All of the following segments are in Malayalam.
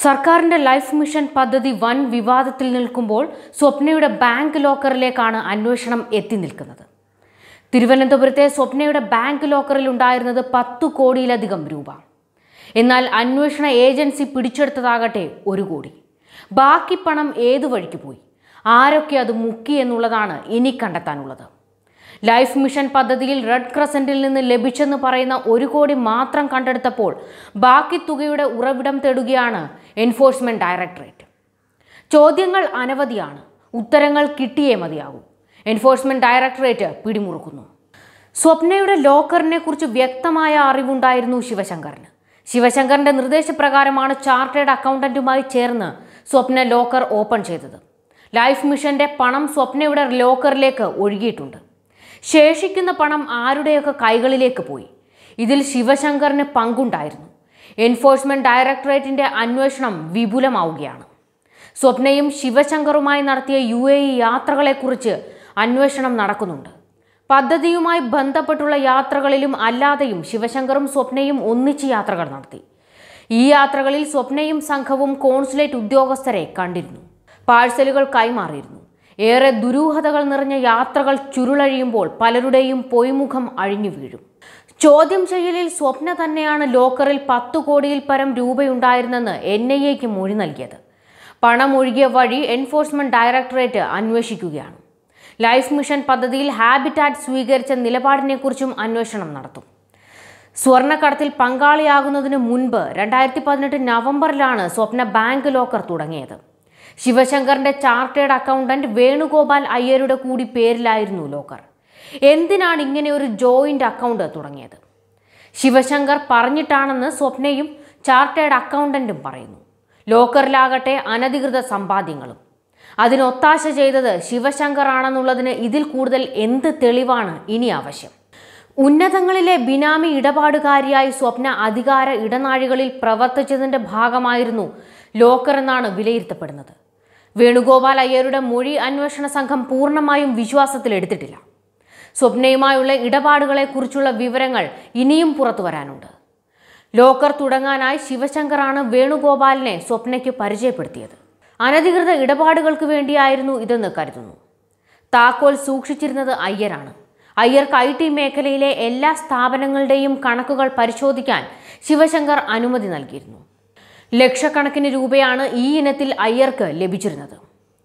സർക്കാരിന്റെ ലൈഫ് മിഷൻ പദ്ധതി വൻ വിവാദത്തിൽ നിൽക്കുമ്പോൾ സ്വപ്നയുടെ ബാങ്ക് ലോക്കറിലേക്കാണ് അന്വേഷണം എത്തി നിൽക്കുന്നത് തിരുവനന്തപുരത്തെ സ്വപ്നയുടെ ബാങ്ക് ലോക്കറിൽ ഉണ്ടായിരുന്നത് പത്തു കോടിയിലധികം രൂപ എന്നാൽ അന്വേഷണ ഏജൻസി പിടിച്ചെടുത്തതാകട്ടെ ഒരു കോടി ബാക്കി പണം ഏതു വഴിക്ക് പോയി ആരൊക്കെ അത് മുക്കി എന്നുള്ളതാണ് ഇനി കണ്ടെത്താനുള്ളത് ലൈഫ് മിഷൻ പദ്ധതിയിൽ റെഡ് ക്രസന്റിൽ നിന്ന് ലഭിച്ചെന്ന് പറയുന്ന ഒരു കോടി മാത്രം കണ്ടെടുത്തപ്പോൾ ബാക്കി തുകയുടെ ഉറവിടം തേടുകയാണ് എൻഫോഴ്സ്മെന്റ് ഡയറക്ടറേറ്റ് ചോദ്യങ്ങൾ അനവധിയാണ് ഉത്തരങ്ങൾ കിട്ടിയേ മതിയാകൂ എൻഫോഴ്സ്മെന്റ് ഡയറക്ടറേറ്റ് പിടിമുറുക്കുന്നു സ്വപ്നയുടെ ലോക്കറിനെ കുറിച്ച് വ്യക്തമായ അറിവുണ്ടായിരുന്നു ശിവശങ്കറിന് ശിവശങ്കറിന്റെ നിർദ്ദേശപ്രകാരമാണ് ചാർട്ടേഡ് അക്കൗണ്ടന്റുമായി ചേർന്ന് സ്വപ്ന ലോക്കർ ഓപ്പൺ ചെയ്തത് ലൈഫ് മിഷന്റെ പണം സ്വപ്നയുടെ ലോക്കറിലേക്ക് ഒഴുകിയിട്ടുണ്ട് ശേഷിക്കുന്ന പണം ആരുടെയൊക്കെ കൈകളിലേക്ക് പോയി ഇതിൽ ശിവശങ്കറിന് പങ്കുണ്ടായിരുന്നു എൻഫോഴ്സ്മെന്റ് ഡയറക്ടറേറ്റിന്റെ അന്വേഷണം വിപുലമാവുകയാണ് സ്വപ്നയും ശിവശങ്കറുമായി നടത്തിയ യു എ ഇ യാത്രകളെക്കുറിച്ച് അന്വേഷണം നടക്കുന്നുണ്ട് പദ്ധതിയുമായി ബന്ധപ്പെട്ടുള്ള യാത്രകളിലും അല്ലാതെയും ശിവശങ്കറും സ്വപ്നയും ഒന്നിച്ച് യാത്രകൾ നടത്തി ഈ യാത്രകളിൽ സ്വപ്നയും സംഘവും കോൺസുലേറ്റ് ഉദ്യോഗസ്ഥരെ കണ്ടിരുന്നു പാഴ്സലുകൾ കൈമാറിയിരുന്നു ഏറെ ദുരൂഹതകൾ നിറഞ്ഞ യാത്രകൾ ചുരുളഴിയുമ്പോൾ പലരുടെയും പൊയ്മുഖം അഴിഞ്ഞു വീഴും ചോദ്യം ചെയ്യലിൽ സ്വപ്ന തന്നെയാണ് ലോക്കറിൽ പത്തു കോടിയിൽ പരം രൂപയുണ്ടായിരുന്നെന്ന് എൻ ഐ എക്ക് മൊഴി നൽകിയത് പണം ഒഴുകിയ വഴി എൻഫോഴ്സ്മെന്റ് ഡയറക്ടറേറ്റ് അന്വേഷിക്കുകയാണ് ലൈഫ് മിഷൻ പദ്ധതിയിൽ ഹാബിറ്റാറ്റ് സ്വീകരിച്ച നിലപാടിനെക്കുറിച്ചും അന്വേഷണം നടത്തും സ്വർണ്ണക്കടത്തിൽ പങ്കാളിയാകുന്നതിന് മുൻപ് രണ്ടായിരത്തി പതിനെട്ട് നവംബറിലാണ് സ്വപ്ന ബാങ്ക് ലോക്കർ തുടങ്ങിയത് ശിവശങ്കറിന്റെ ചാർട്ടേഡ് അക്കൗണ്ടന്റ് വേണുഗോപാൽ അയ്യരുടെ കൂടി പേരിലായിരുന്നു ലോക്കർ എന്തിനാണ് ഇങ്ങനെ ഒരു ജോയിന്റ് അക്കൗണ്ട് തുടങ്ങിയത് ശിവശങ്കർ പറഞ്ഞിട്ടാണെന്ന് സ്വപ്നയും ചാർട്ടേഡ് അക്കൗണ്ടന്റും പറയുന്നു ലോക്കറിലാകട്ടെ അനധികൃത സമ്പാദ്യങ്ങളും അതിനൊത്താശ ചെയ്തത് ശിവശങ്കർ ആണെന്നുള്ളതിന് ഇതിൽ കൂടുതൽ എന്ത് തെളിവാണ് ഇനി ആവശ്യം ഉന്നതങ്ങളിലെ ബിനാമി ഇടപാടുകാരിയായി സ്വപ്ന അധികാര ഇടനാഴികളിൽ പ്രവർത്തിച്ചതിന്റെ ഭാഗമായിരുന്നു ലോക്കർ എന്നാണ് വിലയിരുത്തപ്പെടുന്നത് വേണുഗോപാൽ അയ്യരുടെ മൊഴി അന്വേഷണ സംഘം പൂർണ്ണമായും വിശ്വാസത്തിലെടുത്തിട്ടില്ല സ്വപ്നയുമായുള്ള ഇടപാടുകളെക്കുറിച്ചുള്ള വിവരങ്ങൾ ഇനിയും പുറത്തു വരാനുണ്ട് ലോക്കർ തുടങ്ങാനായി ശിവശങ്കറാണ് വേണുഗോപാലിനെ സ്വപ്നയ്ക്ക് പരിചയപ്പെടുത്തിയത് അനധികൃത ഇടപാടുകൾക്ക് വേണ്ടിയായിരുന്നു ഇതെന്ന് കരുതുന്നു താക്കോൽ സൂക്ഷിച്ചിരുന്നത് അയ്യരാണ് അയ്യർക്ക് ഐ ടി മേഖലയിലെ എല്ലാ സ്ഥാപനങ്ങളുടെയും കണക്കുകൾ പരിശോധിക്കാൻ ശിവശങ്കർ അനുമതി നൽകിയിരുന്നു ലക്ഷക്കണക്കിന് രൂപയാണ് ഈ ഇനത്തിൽ അയ്യർക്ക് ലഭിച്ചിരുന്നത്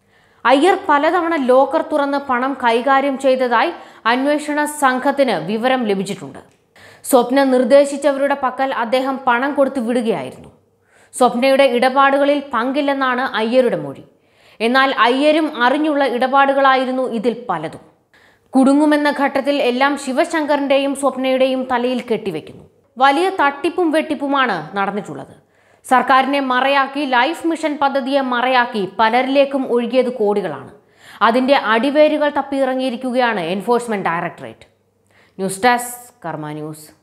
അയ്യർ പലതവണ ലോക്കർ തുറന്ന് പണം കൈകാര്യം ചെയ്തതായി അന്വേഷണ സംഘത്തിന് വിവരം ലഭിച്ചിട്ടുണ്ട് സ്വപ്ന നിർദ്ദേശിച്ചവരുടെ പക്കൽ അദ്ദേഹം പണം കൊടുത്തു വിടുകയായിരുന്നു സ്വപ്നയുടെ ഇടപാടുകളിൽ പങ്കില്ലെന്നാണ് അയ്യരുടെ മൊഴി എന്നാൽ അയ്യരും അറിഞ്ഞുള്ള ഇടപാടുകളായിരുന്നു ഇതിൽ പലതും കുടുങ്ങുമെന്ന ഘട്ടത്തിൽ എല്ലാം ശിവശങ്കറിന്റെയും സ്വപ്നയുടെയും തലയിൽ കെട്ടിവെക്കുന്നു വലിയ തട്ടിപ്പും വെട്ടിപ്പുമാണ് നടന്നിട്ടുള്ളത് സർക്കാരിനെ മറയാക്കി ലൈഫ് മിഷൻ പദ്ധതിയെ മറയാക്കി പലരിലേക്കും ഒഴുകിയത് കോടികളാണ് അതിന്റെ അടിവേരുകൾ തപ്പിയിറങ്ങിയിരിക്കുകയാണ് enforcement directorate news desk Karma news